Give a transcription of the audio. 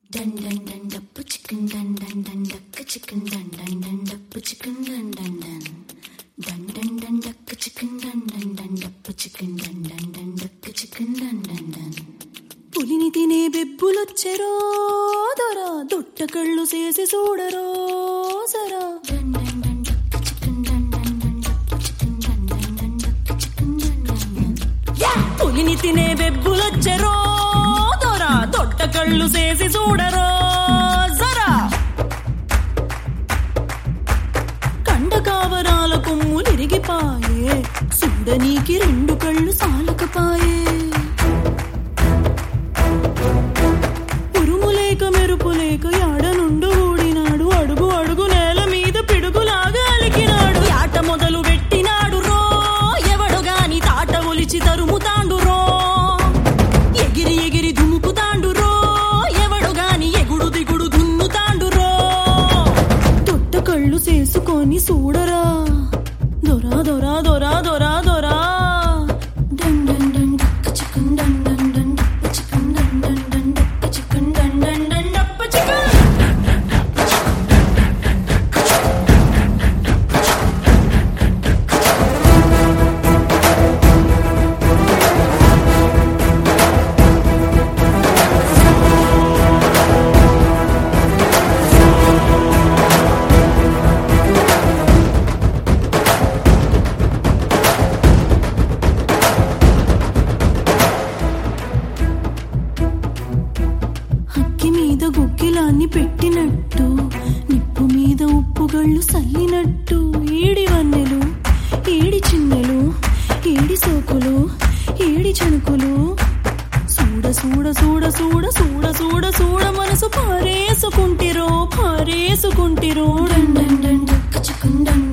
Dun dun dun dappu chicken dun dun dun duck chicken dun dun dun dappu chicken dun dun dun dun dun dun duck chicken dun dun dun dappu chicken dun dun dun duck chicken dun dun dun పులిని తినే బెబ్బులొచ్చెరో దొరా దొట్ట కళ్ళు చేసి చూడరో సరా dun dun dun duck chicken dun dun dun dappu chicken dun dun dun duck chicken dun dun dun పులిని తినే బెబ్బులొచ్చెరో దొరా దొట్ట కళ్ళు చేసి చూడరో సరా కండ కావరాల కొమ్ములిరిగిపాయే చూడనీకి రెండు కళ్ళు సాలకపాయే ఉరుము లేక మెరుపు లేక యాడ నుండు ఊడినాడు అడుగు అడుగు నేల మీద పిడుగులాగా అలికినాడు ఆట మొదలు పెట్టినాడు రో ఎవడు గాని తాట ఒలిచి తరుముతాండు రో ఎగిరి ఎగిరి దుముకుతాండు రో ఎవడు గాని ఎగుడు దిగుడు దున్నుతాండు రో తొట్ట కళ్ళు చేసుకొని చూడరా దొరా దొరా దొరా దొరా దొరా dun dun dun duck chicken dun dun dun dappu chicken dun dun dun duck chicken dun dun dun dappu chicken అక్కి మీద గుగ్గిలాన్ని పెట్టినట్టు నిప్పు మీద ఉప్పుగళ్ళు సల్లినట్టు ఏడి వన్నెలు ఏడి చిన్నెలు ఏడి సోకులు ఏడి చణుకులు చూడ చూడ చూడ చూడ చూడ చూడ చూడ మనసు పారేసుకుంటిరో పారేసుకుంటిరో dun dun dun duck chicken dun